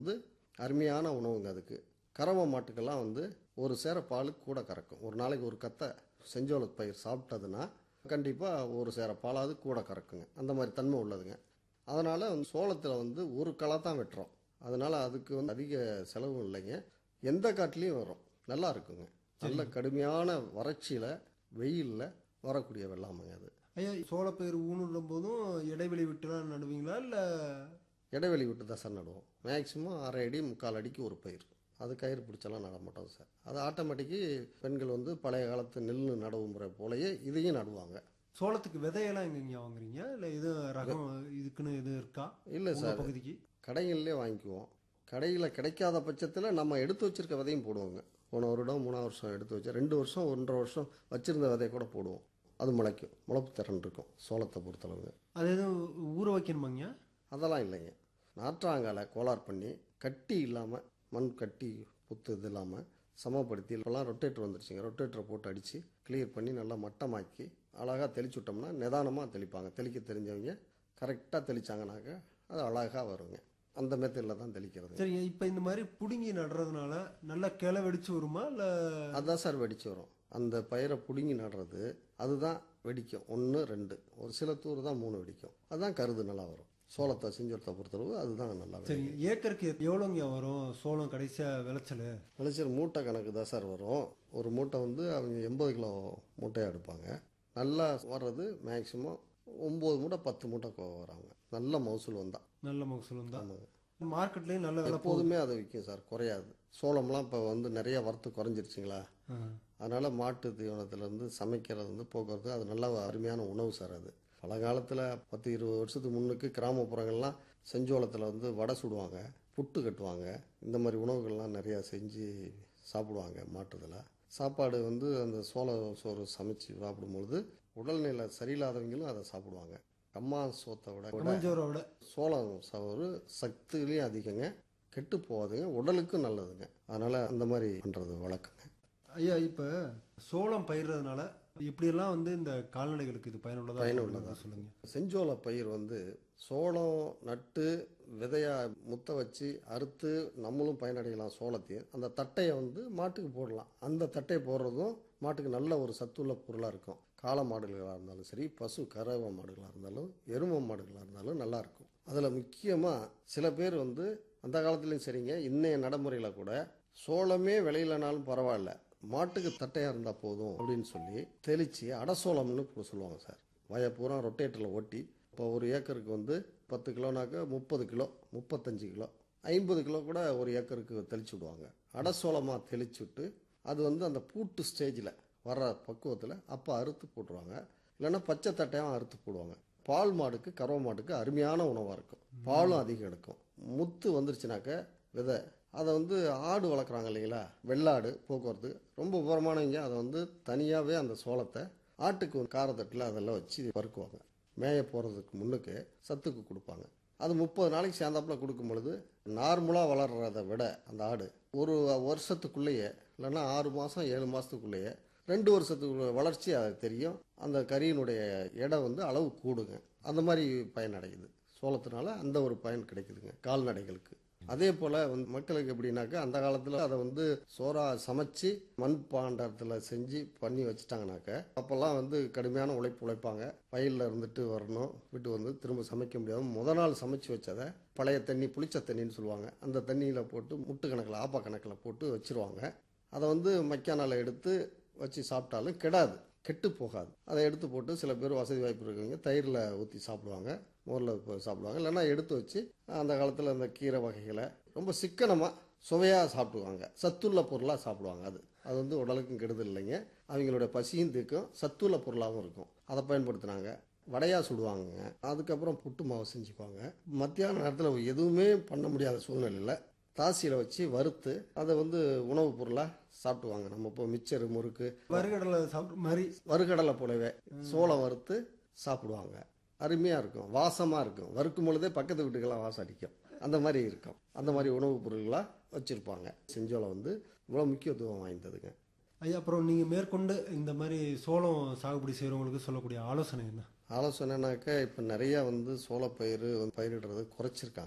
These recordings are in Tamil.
வந்து அருமையான உணவுங்க அதுக்கு கறவை மாட்டுக்கெல்லாம் வந்து ஒரு சேர பால் கூட கறக்கும் ஒரு நாளைக்கு ஒரு கத்தை செஞ்சோள பயிர் சாப்பிட்டதுன்னா கண்டிப்பாக ஒரு சேர பாலாவது கூட கறக்குங்க அந்த மாதிரி தன்மை உள்ளதுங்க அதனால் சோளத்தில் வந்து ஒரு களை தான் வெட்டுறோம் அதனால் அதுக்கு வந்து அதிக செலவும் இல்லைங்க எந்த காட்டுலேயும் வரும் நல்லா இருக்குங்க நல்ல கடுமையான வறட்சியில் வெயிலில் வரக்கூடிய வெள்ளாமைங்க அது ஐயா சோளப்பயிர் ஊனுடும் போதும் இடைவெளி விட்டுலாம் நடுவீங்களா இல்ல இடைவெளி விட்டு தான் சார் நடுவோம் மேக்ஸிமம் அரை அடி முக்கால் அடிக்கு ஒரு பயிர் அது கயிறு பிடிச்செல்லாம் நட மாட்டோம் சார் அது ஆட்டோமேட்டிக்கு பெண்கள் வந்து பழைய காலத்து நெல் நடவு முறை போலயே இதையும் நடுவாங்க சோளத்துக்கு விதையெல்லாம் எங்கெங்க வாங்குறீங்க இல்ல இது ரகம் இதுக்குன்னு எதுவும் இருக்கா இல்லை உங்க சார் பகுதிக்கு கடைகள்லேயே வாங்கிக்குவோம் கடையில் கிடைக்காத பட்சத்தில் நம்ம எடுத்து வச்சிருக்க விதையும் போடுவோங்க போன வருடம் மூணாவது வருஷம் எடுத்து வச்சு ரெண்டு வருஷம் ஒன்றரை வருஷம் வச்சிருந்த விதைய கூட போடுவோம் அது முளைக்கும் முளைப்பு திறன் இருக்கும் சோளத்தை பொறுத்தளவுங்க அது எதுவும் ஊற வைக்கணுமாங்க அதெல்லாம் இல்லைங்க நாற்றாங்கால கோளார் பண்ணி கட்டி இல்லாமல் மண் கட்டி புத்து இது இல்லாமல் சமப்படுத்தி இப்போலாம் ரொட்டேட்டர் வந்துருச்சுங்க ரொட்டேட்டரை போட்டு அடித்து கிளியர் பண்ணி நல்லா மட்டமாக்கி அழகாக தெளிச்சு விட்டோம்னா நிதானமாக தெளிப்பாங்க தெளிக்க தெரிஞ்சவங்க கரெக்டாக தெளிச்சாங்கனாக்க அது அழகாக வருங்க அந்த மெத்தடில் தான் தெளிக்கிறது சரிங்க இப்ப இந்த மாதிரி புடுங்கி நடுறதுனால நல்லா கிளை வெடிச்சு வருமா இல்ல அதுதான் சார் வெடிச்சு வரும் அந்த பயிரை பிடுங்கி நடுறது அதுதான் வெடிக்கும் ஒன்று ரெண்டு ஒரு சில தூர் தான் மூணு வெடிக்கும் அதுதான் கருது நல்லா வரும் சோளத்தை செஞ்சோரத்தை பொறுத்தளவு அதுதான் நல்லா வரும் சரிங்க ஏக்கருக்கு எவ்வளோங்க வரும் சோளம் கடைசியா விளைச்சல் விளைச்சல் மூட்டை கணக்கு தான் சார் வரும் ஒரு மூட்டை வந்து அவங்க எண்பது கிலோ மூட்டையாக எடுப்பாங்க நல்லா வர்றது மேக்ஸிமம் ஒம்பது மூட்டை பத்து மூட்டை கோ- வராங்க நல்ல மகசூல் வந்தால் நல்ல மகசூலம் தான் ஆமாங்க மார்க்கெட்லயும் நல்ல விலை போகுது எப்போதுமே அதை விற்கும் சார் குறையாது சோளம்லாம் இப்போ வந்து நிறைய வரத்து குறைஞ்சிருச்சுங்களா ஆ. அதனால் மாட்டு தீவனத்துலேருந்து சமைக்கிறது வந்து போக்குவரத்து அது நல்ல அருமையான உணவு சார் அது பல காலத்தில் பத்து இருபது வருஷத்துக்கு முன்னுக்கு கிராமப்புறங்கள்லாம் செஞ்சோளத்தில் வந்து வடை சுடுவாங்க புட்டு கட்டுவாங்க இந்த மாதிரி உணவுகள்லாம் நிறையா செஞ்சு சாப்பிடுவாங்க மாட்டுதில் சாப்பாடு வந்து அந்த சோள சோறு சமைச்சு சாப்பிடும்பொழுது உடல்நிலை சரியில்லாதவங்களும் அதை சாப்பிடுவாங்க அம்மா சோத்தை விட கம்மஞ்சோரை விட சோளம் சோறு சத்துலேயும் அதிகங்க கெட்டு போகாதுங்க உடலுக்கும் நல்லதுங்க அதனால் அந்த மாதிரி பண்ணுறது வழக்கங்க ஐயா இப்ப சோளம் பயிர்றதுனால எப்படியெல்லாம் வந்து இந்த கால்நடைகளுக்கு இது பயனுள்ளதா பயனுள்ளதா. சொல்லுங்க செஞ்சோள பயிர் வந்து சோளம் நட்டு விதையா முத்த வச்சு அறுத்து நம்மளும் பயனடையலாம் சோளத்தையும் அந்த தட்டையை வந்து மாட்டுக்கு போடலாம் அந்த தட்டையை போடுறதும் மாட்டுக்கு நல்ல ஒரு சத்துள்ள பொருளாக இருக்கும் காளை மாடுகளாக இருந்தாலும் சரி பசு கறவை மாடுகளாக இருந்தாலும் எரும மாடுகளாக இருந்தாலும் நல்லா இருக்கும் அதில் முக்கியமாக சில பேர் வந்து அந்த காலத்துலேயும் சரிங்க இன்னைய நடைமுறையில் கூட சோளமே விளையிலனாலும் பரவாயில்ல மாட்டுக்கு தட்டையாக இருந்தால் போதும் அப்படின்னு சொல்லி தெளித்து அடசோளம்னு இப்போ சொல்லுவாங்க சார் வய பூரா ரொட்டேட்டரில் ஓட்டி இப்போ ஒரு ஏக்கருக்கு வந்து பத்து கிலோனாக்க முப்பது கிலோ முப்பத்தஞ்சு கிலோ ஐம்பது கிலோ கூட ஒரு ஏக்கருக்கு தெளிச்சு விடுவாங்க அடசோளமாக தெளிச்சு விட்டு அது வந்து அந்த பூட்டு ஸ்டேஜில் வர்ற பக்குவத்தில் அப்போ அறுத்து போட்டுருவாங்க இல்லைன்னா பச்சை தட்டையாக அறுத்து போடுவாங்க பால் மாடுக்கு கறவை மாட்டுக்கு அருமையான உணவாக இருக்கும் பாலும் அதிகம் எடுக்கும் முத்து வந்துருச்சுனாக்க விதை அதை வந்து ஆடு வளர்க்குறாங்க இல்லைங்களா வெள்ளாடு போக்குவரத்து ரொம்ப உபரமானவங்க அதை வந்து தனியாகவே அந்த சோளத்தை ஆட்டுக்கு ஒரு காரத்தட்டில் அதெல்லாம் வச்சு வறுக்குவாங்க மேய போகிறதுக்கு முன்னுக்கு சத்துக்கு கொடுப்பாங்க அது முப்பது நாளைக்கு சேர்ந்தாப்புல கொடுக்கும் பொழுது நார்மலாக வளர்றதை விட அந்த ஆடு ஒரு வருஷத்துக்குள்ளேயே இல்லைன்னா ஆறு மாதம் ஏழு மாதத்துக்குள்ளேயே ரெண்டு வருஷத்துக்கு வளர்ச்சி அது தெரியும் அந்த கறியினுடைய எடை வந்து அளவு கூடுங்க அந்த மாதிரி பயனடையுது சோளத்தினால அந்த ஒரு பயன் கிடைக்குதுங்க கால்நடைகளுக்கு அதே போல் வந்து மக்களுக்கு எப்படின்னாக்கா அந்த காலத்தில் அதை வந்து சோறா சமைச்சு மண் பாண்டத்தில் செஞ்சு பண்ணி வச்சுட்டாங்கனாக்க அப்போல்லாம் வந்து கடுமையான உழைப்பு உழைப்பாங்க வயலில் இருந்துட்டு வரணும் விட்டு வந்து திரும்ப சமைக்க முடியாது முத நாள் சமைச்சு வச்சதை பழைய தண்ணி புளிச்ச தண்ணின்னு சொல்லுவாங்க அந்த தண்ணியில் போட்டு முட்டு கணக்கில் ஆப்பா கணக்கில் போட்டு வச்சிருவாங்க அதை வந்து மக்கானால எடுத்து வச்சு சாப்பிட்டாலும் கெடாது கெட்டு போகாது அதை எடுத்து போட்டு சில பேர் வசதி வாய்ப்பு இருக்கவங்க தயிரில் ஊற்றி சாப்பிடுவாங்க மோரில் இப்போ சாப்பிடுவாங்க இல்லைன்னா எடுத்து வச்சு அந்த காலத்தில் அந்த கீரை வகைகளை ரொம்ப சிக்கனமாக சுவையாக சாப்பிடுவாங்க சத்துள்ள பொருளாக சாப்பிடுவாங்க அது அது வந்து உடலுக்கும் கெடுதல் இல்லைங்க அவங்களுடைய பசியும் தீர்க்கும் சத்துள்ள பொருளாகவும் இருக்கும் அதை பயன்படுத்துனாங்க வடையா சுடுவாங்க அதுக்கப்புறம் புட்டு மாவு செஞ்சுக்குவாங்க மத்தியான நேரத்தில் எதுவுமே பண்ண முடியாத சூழ்நிலையில் தாசியில் வச்சு வறுத்து அதை வந்து உணவுப் பொருளாக சாப்பிடுவாங்க நம்ம இப்போ மிச்சர் முறுக்கு வறுகடலை சாப்பிட்ற மாதிரி வறுகடலை போலவே சோளம் வறுத்து சாப்பிடுவாங்க அருமையாக இருக்கும் வாசமாக இருக்கும் வறுக்கும் பொழுதே பக்கத்து வீட்டுக்கெல்லாம் வாசம் அடிக்கும் அந்த மாதிரி இருக்கும் அந்த மாதிரி உணவுப் பொருள்களாக வச்சுருப்பாங்க செஞ்சோளம் வந்து இவ்வளோ முக்கியத்துவம் வாய்ந்ததுங்க ஐயா அப்புறம் நீங்க மேற்கொண்டு இந்த மாதிரி சோளம் சாகுபடி செய்யறவங்களுக்கு சொல்லக்கூடிய ஆலோசனை என்ன ஆலோசனைனாக்கா இப்போ நிறைய வந்து சோளப்பயிர் வந்து பயிரிடுறது குறைச்சிருக்காங்க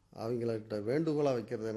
அவங்கள்ட்ட வேண்டுகோளாக வைக்கிறது